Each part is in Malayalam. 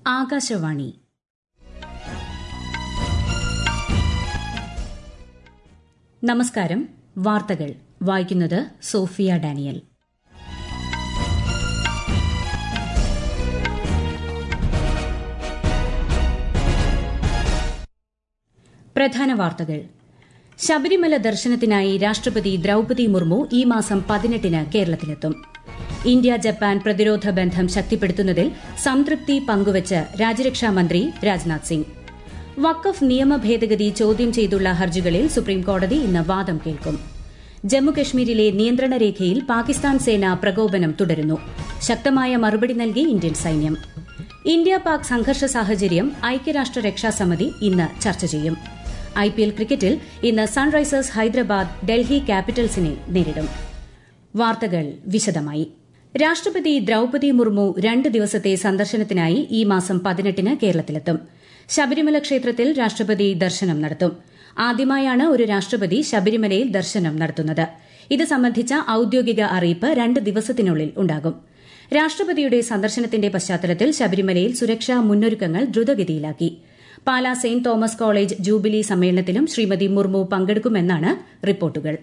ആകാശവാണി നമസ്കാരം വാർത്തകൾ വായിക്കുന്നത് സോഫിയ ഡാനിയൽ പ്രധാന വാർത്തകൾ ശബരിമല ദർശനത്തിനായി രാഷ്ട്രപതി ദ്രൌപതി മുർമു ഈ മാസം പതിനെട്ടിന് കേരളത്തിലെത്തും ഇന്ത്യ ജപ്പാൻ പ്രതിരോധ ബന്ധം ശക്തിപ്പെടുത്തുന്നതിൽ സംതൃപ്തി പങ്കുവച്ച് രാജ്യരക്ഷാമന്ത്രി രാജ്നാഥ് സിംഗ് വഖഫ് നിയമ ഭേദഗതി ചോദ്യം ചെയ്തുള്ള ഹർജികളിൽ സുപ്രീംകോടതി ഇന്ന് വാദം കേൾക്കും ജമ്മുകശ്മീരിലെ നിയന്ത്രണ രേഖയിൽ പാകിസ്ഥാൻ സേന പ്രകോപനം തുടരുന്നു ശക്തമായ മറുപടി നൽകി ഇന്ത്യൻ സൈന്യം ഇന്ത്യ പാക് സംഘർഷ സാഹചര്യം ഐക്യരാഷ്ട്ര രക്ഷാസമിതി ഇന്ന് ചർച്ച ചെയ്യും ഐപിഎൽ ക്രിക്കറ്റിൽ ഇന്ന് സൺറൈസേഴ്സ് ഹൈദരാബാദ് ഡൽഹി ക്യാപിറ്റൽസിനെ നേരിടും വാർത്തകൾ വിശദമായി രാഷ്ട്രപതി ദ്രൌപതി മുർമു രണ്ട് ദിവസത്തെ സന്ദർശനത്തിനായി ഈ മാസം പതിനെട്ടിന് കേരളത്തിലെത്തും ശബരിമല ക്ഷേത്രത്തിൽ രാഷ്ട്രപതി ദർശനം നടത്തും ആദ്യമായാണ് ഒരു രാഷ്ട്രപതി ശബരിമലയിൽ ദർശനം നടത്തുന്നത് ഇത് സംബന്ധിച്ച ഔദ്യോഗിക അറിയിപ്പ് രണ്ട് ദിവസത്തിനുള്ളിൽ ഉണ്ടാകും രാഷ്ട്രപതിയുടെ സന്ദർശനത്തിന്റെ പശ്ചാത്തലത്തിൽ ശബരിമലയിൽ സുരക്ഷാ മുന്നൊരുക്കങ്ങൾ ദ്രുതഗതിയിലാക്കി Pala Saint Thomas college jubilee സമ്മേളനത്തിലും ശ്രീമതി മുർമു പങ്കെടുക്കുമെന്നാണ് റിപ്പോർട്ടുകൾ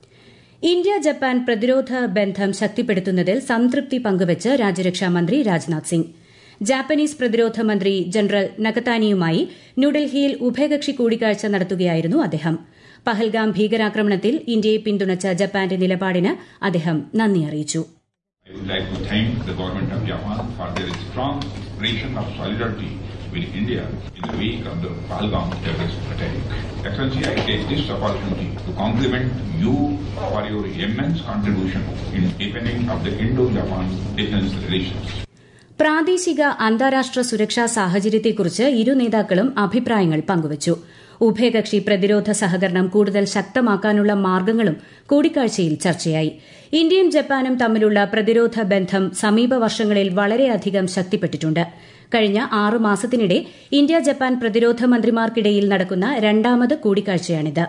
ഇന്ത്യ ജപ്പാൻ പ്രതിരോധ ബന്ധം ശക്തിപ്പെടുത്തുന്നതിൽ സംതൃപ്തി പങ്കുവച്ച് രാജ്യരക്ഷാമന്ത്രി രാജ്നാഥ് സിംഗ് ജാപ്പനീസ് പ്രതിരോധ മന്ത്രി ജനറൽ നകതാനിയുമായി ന്യൂഡൽഹിയിൽ ഉഭയകക്ഷി കൂടിക്കാഴ്ച നടത്തുകയായിരുന്നു അദ്ദേഹം പഹൽഗാം ഭീകരാക്രമണത്തിൽ ഇന്ത്യയെ പിന്തുണച്ച ജപ്പാന്റെ നിലപാടിന് അദ്ദേഹം നന്ദി അറിയിച്ചു I would like to thank the government of Japan for their strong expression of solidarity with India in the wake of the Pahalgam terrorist attack. Excellency, I take this opportunity to compliment you for your immense contribution in deepening of the Indo-Japan defense relations. പ്രാദേശിക അന്താരാഷ്ട്ര സുരക്ഷാ സാഹചര്യത്തെക്കുറിച്ച് ഇരു നേതാക്കളും അഭിപ്രായങ്ങൾ പങ്കുവച്ചു ഉഭയകക്ഷി പ്രതിരോധ സഹകരണം കൂടുതൽ ശക്തമാക്കാനുള്ള മാർഗ്ഗങ്ങളും കൂടിക്കാഴ്ചയിൽ ചർച്ചയായി ഇന്ത്യയും ജപ്പാനും തമ്മിലുള്ള പ്രതിരോധ ബന്ധം സമീപ വർഷങ്ങളിൽ വളരെയധികം ശക്തിപ്പെട്ടിട്ടുണ്ട് കഴിഞ്ഞ ആറു മാസത്തിനിടെ ഇന്ത്യ ജപ്പാൻ പ്രതിരോധ മന്ത്രിമാർക്കിടയിൽ നടക്കുന്ന രണ്ടാമത് കൂടിക്കാഴ്ചയാണിത്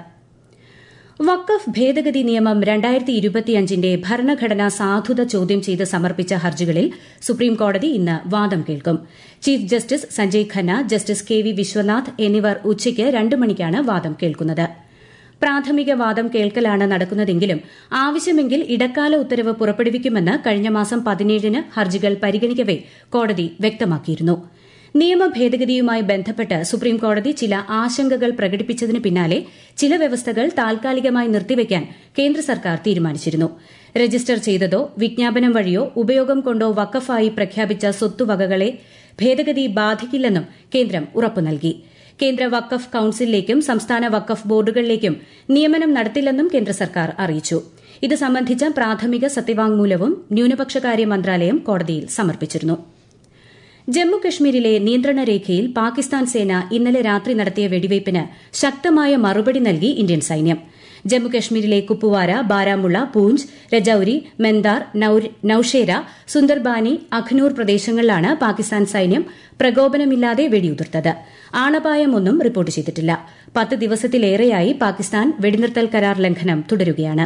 വഖഫ് ഭേദഗതി നിയമം രണ്ടായിരത്തി ഇരുപത്തിയഞ്ചിന്റെ ഭരണഘടനാ സാധുത ചോദ്യം ചെയ്ത് സമർപ്പിച്ച ഹർജികളിൽ സുപ്രീംകോടതി ഇന്ന് വാദം കേൾക്കും chief justice Sanjay Khanna justice K V Viswanath എന്നിവർ ഉച്ചയ്ക്ക് രണ്ട് മണിക്കാണ് വാദം കേൾക്കുന്നത് പ്രാഥമിക വാദം കേൾക്കലാണ് നടക്കുന്നതെങ്കിലും ആവശ്യമെങ്കിൽ ഇടക്കാല ഉത്തരവ് പുറപ്പെടുവിക്കുമെന്ന് കഴിഞ്ഞ മാസം പതിനേഴിന് ഹർജികൾ പരിഗണിക്കവെ കോടതി വ്യക്തമാക്കിയിരുന്നു നിയമ ഭേദഗതിയുമായി ബന്ധപ്പെട്ട് സുപ്രീംകോടതി ചില ആശങ്കകൾ പ്രകടിപ്പിച്ചതിന് പിന്നാലെ ചില വ്യവസ്ഥകൾ താൽക്കാലികമായി നിർത്തിവെക്കാൻ കേന്ദ്ര സർക്കാർ തീരുമാനിച്ചിരുന്നു രജിസ്റ്റർ ചെയ്തതോ വിജ്ഞാപനം വഴിയോ ഉപയോഗം കൊണ്ടോ വക്കഫായി പ്രഖ്യാപിച്ച സ്വത്തുവകകളെ ഭേദഗതി ബാധിക്കില്ലെന്നും കേന്ദ്രം ഉറപ്പു നൽകി കേന്ദ്ര വക്കഫ് കൌൺസിലിലേക്കും സംസ്ഥാന വക്കഫ് ബോർഡുകളിലേക്കും നിയമനം നടത്തില്ലെന്നും കേന്ദ്ര സർക്കാർ അറിയിച്ചു ഇത് സംബന്ധിച്ച പ്രാഥമിക സത്യവാങ്മൂലവും ന്യൂനപക്ഷകാര്യ മന്ത്രാലയം കോടതിയിൽ സമർപ്പിച്ചിരുന്നു ജമ്മുകശ്മീരിലെ നിയന്ത്രണ രേഖയിൽ പാകിസ്ഥാൻ സേന ഇന്നലെ രാത്രി നടത്തിയ വെടിവയ്പിന് ശക്തമായ മറുപടി നൽകി ഇന്ത്യൻ സൈന്യം ജമ്മുകശ്മീരിലെ കുപ്വാര ബാരാമുള്ള പൂഞ്ച് രജൌരി മെന്ദാർ നൌഷേര സുന്ദർബാനി അഖ്നൂർ പ്രദേശങ്ങളിലാണ് പാകിസ്ഥാൻ സൈന്യം പ്രകോപനമില്ലാതെ വെടിയുതിർത്തത് ആളപായമൊന്നും റിപ്പോർട്ട് ചെയ്തിട്ടില്ല പത്ത് ദിവസത്തിലേറെയായി പാകിസ്ഥാൻ വെടിനിർത്തൽ കരാർ ലംഘനം തുടരുകയാണ്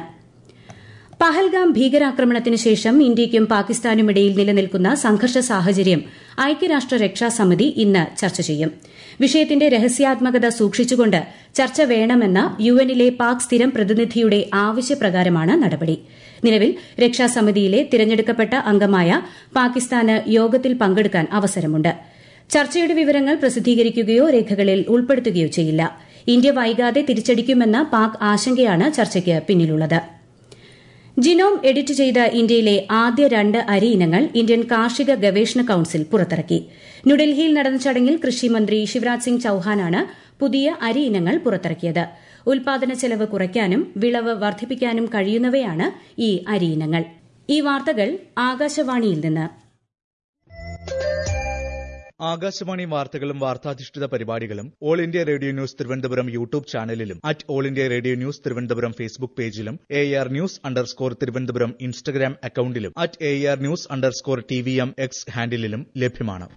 പഹൽഗാം ഭീകരാക്രമണത്തിന് ശേഷം ഇന്ത്യയ്ക്കും പാകിസ്ഥാനുമിടയിൽ നിലനിൽക്കുന്ന സംഘർഷ സാഹചര്യം ഐക്യരാഷ്ട്ര രക്ഷാസമിതി ഇന്ന് ചർച്ച ചെയ്യും വിഷയത്തിന്റെ രഹസ്യാത്മകത സൂക്ഷിച്ചുകൊണ്ട് ചർച്ച വേണമെന്ന യുഎന്നിലെ പാക് സ്ഥിരം പ്രതിനിധിയുടെ ആവശ്യപ്രകാരമാണ് നടപടി നിലവിൽ രക്ഷാസമിതിയിലെ തിരഞ്ഞെടുക്കപ്പെട്ട അംഗമായ പാകിസ്ഥാന് യോഗത്തിൽ പങ്കെടുക്കാൻ അവസരമുണ്ട് ചർച്ചയുടെ വിവരങ്ങൾ പ്രസിദ്ധീകരിക്കുകയോ രേഖകളിൽ ഉൾപ്പെടുത്തുകയോ ചെയ്യില്ല ഇന്ത്യ വൈകാതെ തിരിച്ചടിക്കുമെന്ന പാക് ആശങ്കയാണ് ചർച്ചയ്ക്ക് പിന്നിലുള്ളത് ജിനോം എഡിറ്റ് ചെയ്ത ഇന്ത്യയിലെ ആദ്യ രണ്ട് അരി ഇനങ്ങൾ ഇന്ത്യൻ കാർഷിക ഗവേഷണ കൌൺസിൽ പുറത്തിറക്കി ന്യൂഡൽഹിയിൽ നടന്ന ചടങ്ങിൽ കൃഷിമന്ത്രി ശിവരാജ് സിംഗ് ചൌഹാനാണ് പുതിയ അരി ഇനങ്ങൾ പുറത്തിറക്കിയത് ഉൽപാദന ചെലവ് കുറയ്ക്കാനും വിളവ് വർദ്ധിപ്പിക്കാനും കഴിയുന്നവയാണ് ഈ അരി ഇനങ്ങൾ ഈ വാർത്തകൾ ആകാശവാണിയിൽ നിന്ന് ആകാശവാണി വാർത്തകളും വാർത്താധിഷ്ഠിത പരിപാടികളും All India Radio News Thiruvananthapuram YouTube ചാനലിലും at All India Radio News Thiruvananthapuram Facebook പേജിലും A R news underscore Thiruvananthapuram Instagram അക്കൌണ്ടിലും at A R news underscore T V M X ഹാൻഡിലും ലഭ്യമാണ്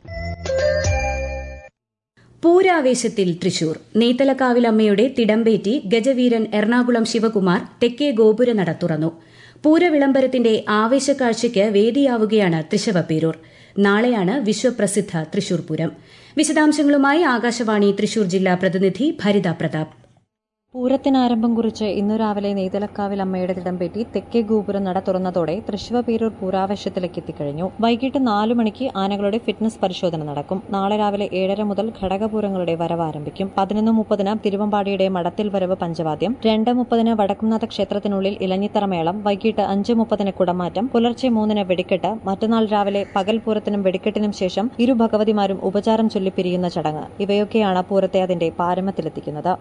പൂരാവേശത്തിൽ തൃശൂർ നെയ്ത്തലക്കാവിലമ്മയുടെ തിടമ്പേറ്റി ഗജവീരൻ എറണാകുളം ശിവകുമാർ തെക്കേ ഗോപുരനട തുറന്നു പൂരവിളംബരത്തിന്റെ ആവേശക്കാഴ്ചയ്ക്ക് വേദിയാവുകയാണ് തൃശവപ്പേരൂർ നാളെയാണ് വിശ്വപ്രസിദ്ധ തൃശൂർ പൂരം വിശദാംശങ്ങളുമായി ആകാശവാണി തൃശൂർ ജില്ലാ പ്രതിനിധി ഭരിത പ്രതാപ് പൂരത്തിനാരംഭം കുറിച്ച് ഇന്നു രാവിലെ നെയ്തലക്കാവിൽ അമ്മയുടെ തിടംപേറ്റി തെക്കേ ഗോപുരം നട തുറന്നതോടെ തൃശിവപേരൂർ പൂരാവശ്യത്തിലേക്ക് എത്തിക്കഴിഞ്ഞു വൈകിട്ട് നാലു മണിക്ക് ആനകളുടെ ഫിറ്റ്നസ് പരിശോധന നടക്കും നാളെ രാവിലെ ഏഴര മുതൽ ഘടകപൂരങ്ങളുടെ വരവ് ആരംഭിക്കും പതിനൊന്ന് മുപ്പതിന് തിരുവമ്പാടിയുടെ മടത്തിൽ വരവ് പഞ്ചവാദ്യം രണ്ട് മുപ്പതിന് വടക്കുംനാഥ ക്ഷേത്രത്തിനുള്ളിൽ ഇലഞ്ഞിത്തറമേളം വൈകിട്ട് അഞ്ച് മുപ്പതിന് കുടമാറ്റം പുലർച്ചെ മൂന്നിന് വെടിക്കെട്ട് മറ്റന്നാൾ രാവിലെ പകൽ പൂരത്തിനും വെടിക്കെട്ടിനും ശേഷം ഇരു ഭഗവതിമാരും ഉപചാരം ചൊല്ലിപ്പിരിയുന്ന ചടങ്ങ് ഇവയൊക്കെയാണ് പൂരത്തെ അതിന്റെ പാരമ്യത്തിലെത്തിക്കുന്നത്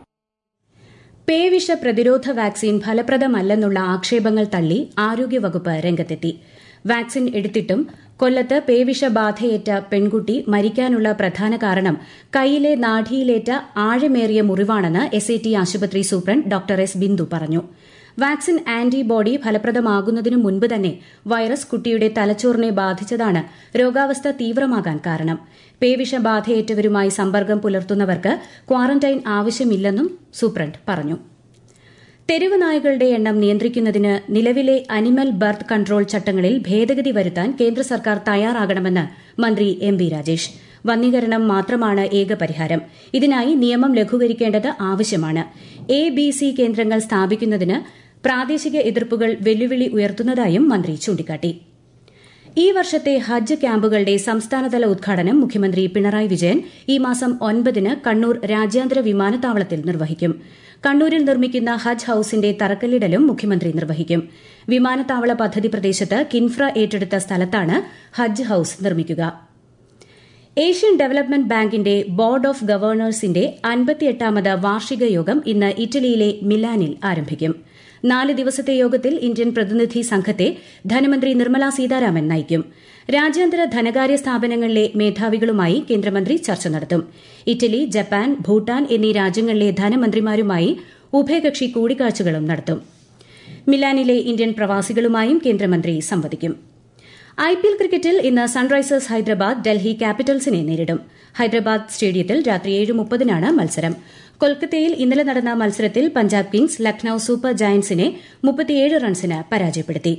പേവിഷ പ്രതിരോധ വാക്സിൻ ഫലപ്രദമല്ലെന്നുള്ള ആക്ഷേപങ്ങൾ തള്ളി ആരോഗ്യവകുപ്പ് രംഗത്തെത്തി വാക്സിൻ എടുത്തിട്ടും കൊല്ലത്ത് പേവിഷബാധയേറ്റ പെൺകുട്ടി മരിക്കാനുള്ള പ്രധാന കാരണം കൈയിലെ നാഡിയിലേറ്റ ആഴമേറിയ മുറിവാണെന്ന് എസ് ആശുപത്രി സൂപ്രണ്ട് ഡോക്ടർ എസ് ബിന്ദു പറഞ്ഞു വാക്സിൻ ആന്റിബോഡി ഫലപ്രദമാകുന്നതിനു മുൻപ് തന്നെ വൈറസ് കുട്ടിയുടെ തലച്ചോറിനെ ബാധിച്ചതാണ് രോഗാവസ്ഥ തീവ്രമാകാൻ കാരണം പേവിഷബാധയേറ്റവരുമായി സമ്പർക്കം പുലർത്തുന്നവർക്ക് ക്വാറന്റൈൻ ആവശ്യമില്ലെന്നും സൂപ്രണ്ട് പറഞ്ഞു തെരുവ് നായകളുടെ എണ്ണം നിയന്ത്രിക്കുന്നതിന് നിലവിലെ അനിമൽ ബർത്ത് കൺട്രോൾ ചട്ടങ്ങളിൽ ഭേദഗതി വരുത്താൻ കേന്ദ്ര സർക്കാർ തയ്യാറാകണമെന്ന് മന്ത്രി എം ബി രാജേഷ് വന്യീകരണം മാത്രമാണ് ഏക പരിഹാരം ഇതിനായി നിയമം ലഘൂകരിക്കേണ്ടത് ആവശ്യമാണ് എ ബി സി കേന്ദ്രങ്ങൾ സ്ഥാപിക്കുന്നതിന് പ്രാദേശിക എതിർപ്പുകൾ വെല്ലുവിളി ഉയർത്തുന്നതായും മന്ത്രി ചൂണ്ടിക്കാട്ടി ഈ വർഷത്തെ ഹജ്ജ് ക്യാമ്പുകളുടെ സംസ്ഥാനതല ഉദ്ഘാടനം മുഖ്യമന്ത്രി പിണറായി വിജയൻ ഈ മാസം ഒൻപതിന് കണ്ണൂർ രാജ്യാന്തര വിമാനത്താവളത്തിൽ നിർവഹിക്കും കണ്ണൂരിൽ നിർമ്മിക്കുന്ന ഹജ്ജ് ഹൌസിന്റെ തറക്കല്ലിടലും മുഖ്യമന്ത്രി നിർവഹിക്കും വിമാനത്താവള പദ്ധതി പ്രദേശത്ത് കിൻഫ്ര ഏറ്റെടുത്ത സ്ഥലത്താണ് ഹജ്ജ് ഹൌസ് നിർമ്മിക്കുക ഏഷ്യൻ ഡെവലപ്മെന്റ് ബാങ്കിന്റെ ബോർഡ് ഓഫ് ഗവർണേഴ്സിന്റെ അൻപത്തിയെട്ടാമത് വാർഷിക യോഗം ഇന്ന് ഇറ്റലിയിലെ മിലാനിൽ ആരംഭിക്കും നാല് ദിവസത്തെ യോഗത്തിൽ ഇന്ത്യൻ പ്രതിനിധി സംഘത്തെ ധനമന്ത്രി നിർമ്മല സീതാരാമൻ നയിക്കും രാജ്യാന്തര ധനകാര്യ സ്ഥാപനങ്ങളിലെ മേധാവികളുമായി കേന്ദ്രമന്ത്രി ചർച്ച നടത്തും ഇറ്റലി ജപ്പാൻ ഭൂട്ടാൻ എന്നീ രാജ്യങ്ങളിലെ ധനമന്ത്രിമാരുമായി ഉഭയകക്ഷി കൂടിക്കാഴ്ചകളും നടത്തും മിലാനിലെ ഇന്ത്യൻ പ്രവാസികളുമായും കേന്ദ്രമന്ത്രി സംവദിക്കും ഐ പി എൽ ക്രിക്കറ്റിൽ ഇന്ന് സൺറൈസേഴ്സ് ഹൈദരാബാദ് ഡൽഹി ക്യാപിറ്റൽസിനെ നേരിടും ഹൈദരാബാദ് സ്റ്റേഡിയത്തിൽ രാത്രി ഏഴ് മുപ്പതിനാണ് മത്സരം കൊൽക്കത്തയിൽ ഇന്നലെ നടന്ന മത്സരത്തിൽ പഞ്ചാബ് കിങ്സ് ലക്നൌ സൂപ്പർ ജയന്റ്സിനെ മുപ്പത്തിയേഴ് റൺസിന് പരാജയപ്പെടുത്തി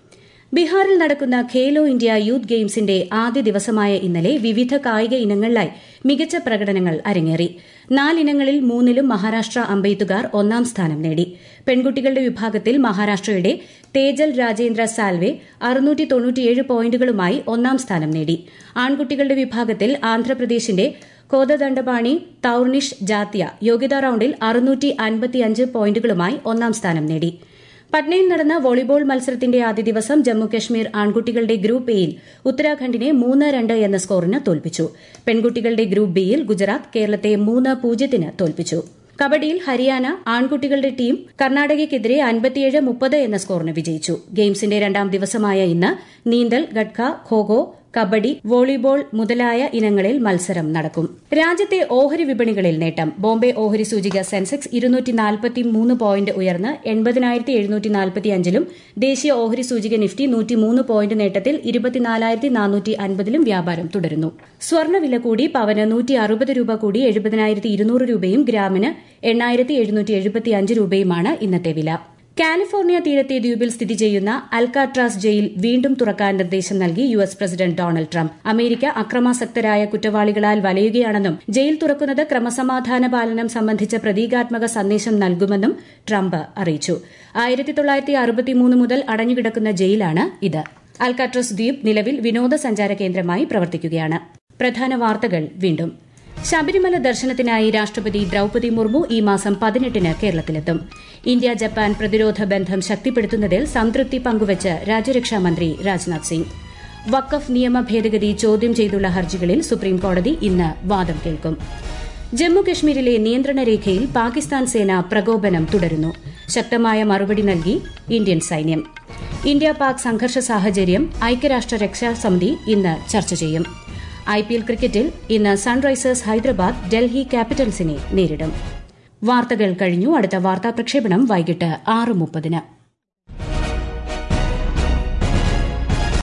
ബീഹാറിൽ നടക്കുന്ന ഖേലോ ഇന്ത്യ യൂത്ത് ഗെയിംസിന്റെ ആദ്യ ദിവസമായ ഇന്നലെ വിവിധ കായിക ഇനങ്ങളിലായി മികച്ച പ്രകടനങ്ങൾ അരങ്ങേറി നാലിനങ്ങളിൽ മൂന്നിലും മഹാരാഷ്ട്ര അമ്പെയ്ത്തുകാർ ഒന്നാം സ്ഥാനം നേടി പെൺകുട്ടികളുടെ വിഭാഗത്തിൽ മഹാരാഷ്ട്രയുടെ തേജൽ രാജേന്ദ്ര സാൽവെ അറുന്നൂറ്റി തൊണ്ണൂറ്റിയേഴ് പോയിന്റുകളുമായി ഒന്നാം സ്ഥാനം നേടി ആൺകുട്ടികളുടെ വിഭാഗത്തിൽ ആന്ധ്രാപ്രദേശിന്റെ കോദദണ്ഡപാണി തൌർണിഷ് ജാത്യ യോഗ്യതാ റൌണ്ടിൽ അറുന്നൂറ്റി അൻപത്തിയഞ്ച് പോയിന്റുകളുമായി ഒന്നാം സ്ഥാനം നേടി പട്നയിൽ നടന്ന വോളിബോൾ മത്സരത്തിന്റെ ആദ്യ ദിവസം ജമ്മുകശ്മീർ ആൺകുട്ടികളുടെ ഗ്രൂപ്പ് എയിൽ ഉത്തരാഖണ്ഡിനെ മൂന്ന് രണ്ട് എന്ന സ്കോറിന് തോൽപ്പിച്ചു പെൺകുട്ടികളുടെ ഗ്രൂപ്പ് ബിയിൽ ഗുജറാത്ത് കേരളത്തെ മൂന്ന് പൂജ്യത്തിന് തോൽപ്പിച്ചു കബഡിയിൽ ഹരിയാന ആൺകുട്ടികളുടെ ടീം കർണാടകയ്ക്കെതിരെ അൻപത്തിയേഴ് മുപ്പത് എന്ന സ്കോറിന് വിജയിച്ചു ഗെയിംസിന്റെ രണ്ടാം ദിവസമായ ഇന്ന് നീന്തൽ ഗഡ്ക ഖോഖോ കബഡി വോളിബോൾ മുതലായ ഇനങ്ങളിൽ മത്സരം നടക്കും രാജ്യത്തെ ഓഹരി വിപണികളിൽ നേട്ടം ബോംബെ ഓഹരി സൂചിക സെൻസെക്സ് ഇരുന്നൂറ്റി നാൽപ്പത്തി മൂന്ന് പോയിന്റ് ഉയർന്ന് എൺപതിനായിരത്തി എഴുന്നൂറ്റി നാൽപ്പത്തി അഞ്ചിലും ദേശീയ ഓഹരി സൂചിക നിഫ്റ്റി നൂറ്റിമൂന്ന് പോയിന്റ് നേട്ടത്തിൽ ഇരുപത്തിനാലായിരത്തി നാനൂറ്റി അൻപതിലും വ്യാപാരം തുടരുന്നു സ്വർണ്ണവില കൂടി പവന് നൂറ്റി അറുപത് രൂപ കൂടി എഴുപതിനായിരത്തി ഇരുന്നൂറ് രൂപയും ഗ്രാമിന് എണ്ണായിരത്തി എഴുന്നൂറ്റി എഴുപത്തിയഞ്ച് രൂപയുമാണ് ഇന്നത്തെ വില കാലിഫോർണിയ തീരത്തെ ദ്വീപിൽ സ്ഥിതി ചെയ്യുന്ന അൽക്കാട്രാസ് ജയിൽ വീണ്ടും തുറക്കാൻ നിർദ്ദേശം നൽകി U S president Donald Trump America അക്രമാസക്തരായ കുറ്റവാളികളാൽ വലയുകയാണെന്നും ജയിൽ തുറക്കുന്നത് ക്രമസമാധാന പാലനം സംബന്ധിച്ച പ്രതീകാത്മക സന്ദേശം നൽകുമെന്നും ട്രംപ് അറിയിച്ചു ആയിരത്തി തൊള്ളായിരത്തി അറുപത്തിമൂന്ന് മുതൽ അടഞ്ഞുകിടക്കുന്ന ജയിലാണ് ഇത് അൽക്കാട്രസ് ദ്വീപ് നിലവിൽ വിനോദസഞ്ചാര കേന്ദ്രമായി പ്രവർത്തിക്കുകയാണ് പ്രധാന വാർത്തകൾ വീണ്ടും ശബരിമല ദർശനത്തിനായി രാഷ്ട്രപതി ദ്രൌപതി മുർമു ഈ മാസം പതിനെട്ടിന് കേരളത്തിലെത്തും ഇന്ത്യ ജപ്പാൻ പ്രതിരോധ ബന്ധം ശക്തിപ്പെടുത്തുന്നതിൽ സംതൃപ്തി പങ്കുവച്ച് രാജ്യരക്ഷാമന്ത്രി രാജ്നാഥ് സിംഗ് വഖഫ് നിയമ ഭേദഗതി ചോദ്യം ചെയ്തുള്ള ഹർജികളിൽ സുപ്രീംകോടതി ഇന്ന് വാദം കേൾക്കും ജമ്മുകശ്മീരിലെ നിയന്ത്രണ രേഖയിൽ പാകിസ്ഥാൻ സേന പ്രകോപനം തുടരുന്നു ശക്തമായ മറുപടി നൽകി ഇന്ത്യൻ സൈന്യം ഇന്ത്യ പാക് സംഘർഷ സാഹചര്യം ഐക്യരാഷ്ട്ര രക്ഷാസമിതി ഇന്ന് ചർച്ച ചെയ്യും ഐ പി എൽ ക്രിക്കറ്റിൽ ഇന്ന് സൺറൈസേഴ്സ് ഹൈദരാബാദ് ഡൽഹി ക്യാപിറ്റൽസിനെ നേരിടും വാർത്തകൾ കഴിഞ്ഞു അടുത്ത വാർത്താ പ്രക്ഷേപണം വൈകിട്ട് ആറ് മുപ്പതിന്